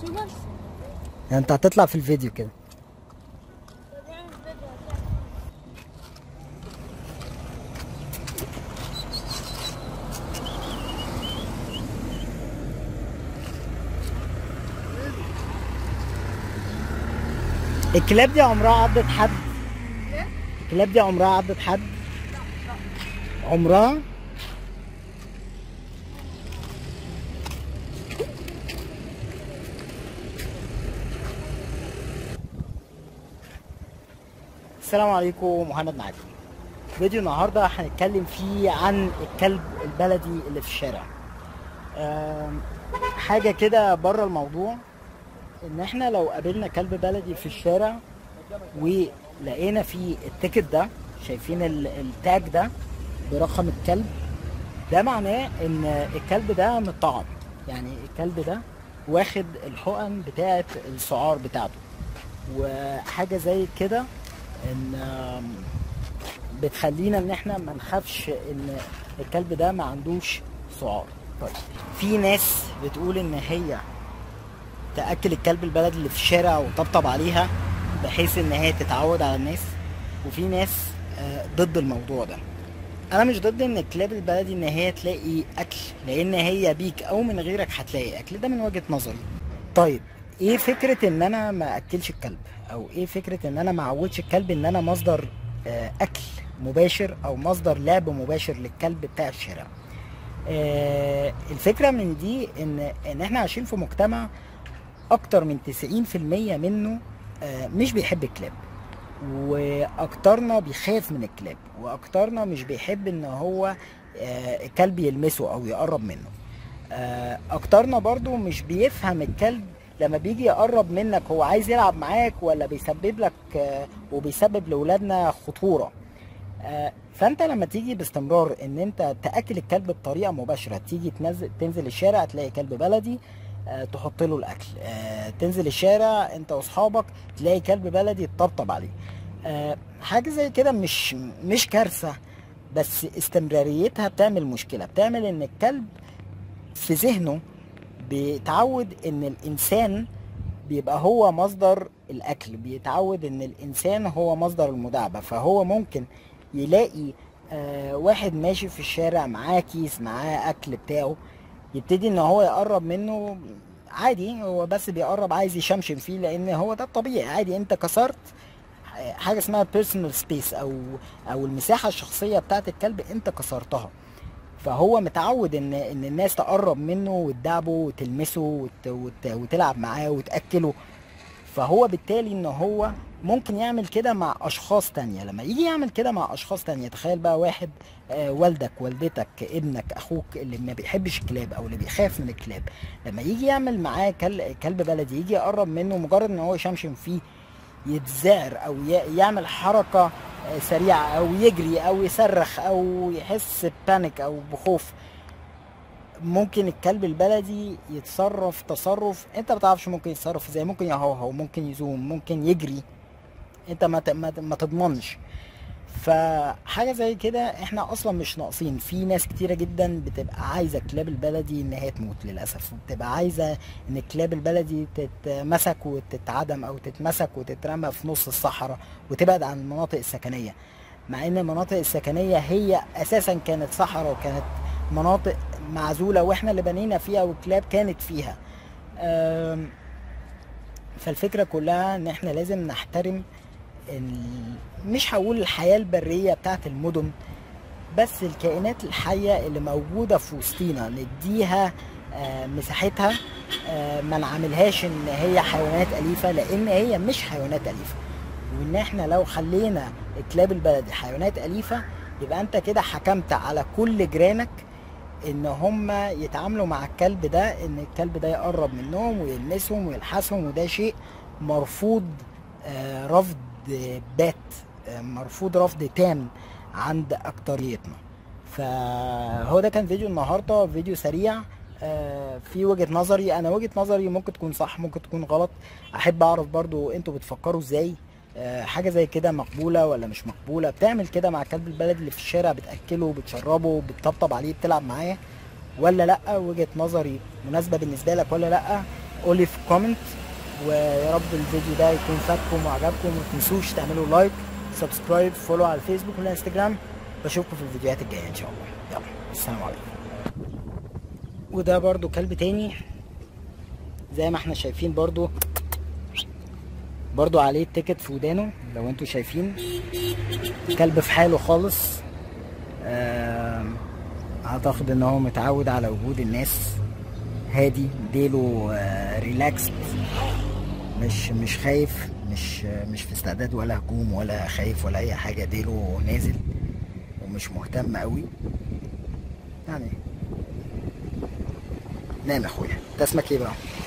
شو بس يعني انت هتطلع في الفيديو كده نعمل فيديو الكلاب دي عمرها عضت حد الكلاب دي عمرها عضت حد عمرها السلام عليكم مهند معاكم فيديو النهارده هنتكلم فيه عن الكلب البلدي اللي في الشارع آم، حاجه كده بره الموضوع ان احنا لو قابلنا كلب بلدي في الشارع ولقينا فيه التيكت ده شايفين ال- التاج ده برقم الكلب ده معناه ان الكلب ده متطعم يعني الكلب ده واخد الحقن بتاعه السعار بتاعته وحاجه زي كده ان آم، بتخلينا ان احنا ما نخافش ان الكلب ده ما عندوش سعار طيب في ناس بتقول ان هي تاكل الكلب البلدي اللي في الشارع وطبطب عليها بحيث ان هي تتعود على الناس وفي ناس آه، ضد الموضوع ده انا مش ضد ان الكلاب البلدي ان هي تلاقي اكل لان هي بيك او من غيرك هتلاقي اكل ده من وجهة نظري طيب ايه فكرة ان انا ما اكلش الكلب او ايه فكرة ان انا ما اعودش الكلب ان انا مصدر آه، اكل مباشر او مصدر لعب مباشر للكلب بتاع الشارع آه، الفكرة من دي ان ان احنا عايشين في مجتمع اكتر من 90% منه آه، مش بيحب الكلاب واكترنا بيخاف من الكلاب واكترنا مش بيحب ان هو آه، الكلب يلمسه او يقرب منه آه، اكترنا برضو مش بيفهم الكلب لما بيجي يقرب منك هو عايز يلعب معاك ولا بيسبب لك آه، وبيسبب لاولادنا خطوره آه، فانت لما تيجي باستمرار ان انت تاكل الكلب بطريقه مباشره تيجي تنزل تنزل الشارع تلاقي كلب بلدي آه، تحط له الاكل آه، تنزل الشارع انت واصحابك تلاقي كلب بلدي تطبطب عليه آه، حاجه زي كده مش مش كارثه بس استمراريتها بتعمل مشكله بتعمل ان الكلب في ذهنه بيتعود ان الانسان بيبقى هو مصدر الاكل بيتعود ان الانسان هو مصدر المداعبه فهو ممكن يلاقي آه واحد ماشي في الشارع معاه كيس معاه اكل بتاعه يبتدي ان هو يقرب منه عادي هو بس بيقرب عايز يشمشم فيه لان هو ده الطبيعي عادي انت كسرت حاجه اسمها بيرسونال سبيس او او المساحه الشخصيه بتاعت الكلب انت كسرتها فهو متعود ان ان الناس تقرب منه وتدعبه وتلمسه وت وت وتلعب معاه وتاكله فهو بالتالي ان هو ممكن يعمل كده مع اشخاص تانية لما يجي يعمل كده مع اشخاص تانية تخيل بقى واحد آه، والدك والدتك ابنك اخوك اللي ما بيحبش الكلاب او اللي بيخاف من الكلاب لما يجي يعمل معاه كل- كلب بلدي يجي يقرب منه مجرد ان هو يشمشم فيه يتزعر او ي- يعمل حركة آه، سريعة او يجري او يصرخ او يحس ببانيك او بخوف ممكن الكلب البلدي يتصرف تصرف انت ما تعرفش ممكن يتصرف ازاي ممكن يهوهو ممكن يزوم ممكن يجري انت ما ت- ما ت- ما تضمنش فحاجه زي كده احنا اصلا مش ناقصين في ناس كتيره جدا بتبقى عايزه الكلاب البلدي ان هي تموت للاسف وبتبقى عايزه ان الكلاب البلدي تتمسك وتتعدم او تتمسك وتترمى في نص الصحراء وتبعد عن المناطق السكنيه مع ان المناطق السكنيه هي اساسا كانت صحراء وكانت مناطق معزوله واحنا اللي بنينا فيها والكلاب كانت فيها أم، فالفكره كلها ان احنا لازم نحترم ال- مش هقول الحياه البريه بتاعت المدن بس الكائنات الحيه اللي موجوده في وسطينا نديها آه، مساحتها آه، ما نعاملهاش ان هي حيوانات اليفه لان هي مش حيوانات اليفه وان احنا لو خلينا الكلاب البلدي حيوانات اليفه يبقى انت كده حكمت على كل جيرانك ان هم يتعاملوا مع الكلب ده ان الكلب ده يقرب منهم ويلمسهم ويلحسهم وده شيء مرفوض آه، رفض بات آه، مرفوض رفض تام عند اكتريتنا فهو ده كان فيديو النهارده فيديو سريع آه، في وجهة نظري انا وجهة نظري ممكن تكون صح ممكن تكون غلط احب اعرف برضو انتوا بتفكروا ازاي آه، حاجة زي كده مقبولة ولا مش مقبولة بتعمل كده مع الكلب البلدي اللي في الشارع بتأكله بتشربه بتطبطب عليه بتلعب معاه ولا لا وجهة نظري مناسبة بالنسبة لك ولا لا قولي في كومنت ويا رب الفيديو ده يكون فاتكم وعجبكم وما تنسوش تعملوا لايك سبسكرايب فولو على الفيسبوك والانستجرام بشوفكم في الفيديوهات الجايه ان شاء الله يلا السلام عليكم وده برضو كلب تاني زي ما احنا شايفين برضو برضو عليه التيكت في ودانه لو انتوا شايفين كلب في حاله خالص آم، اعتقد ان هو متعود على وجود الناس هادي ديله آه، ريلاكسد مش مش خايف مش مش في استعداد ولا هجوم ولا خايف ولا اي حاجه ديله نازل ومش مهتم قوي يعني نام يا اخويا انت اسمك ايه بقى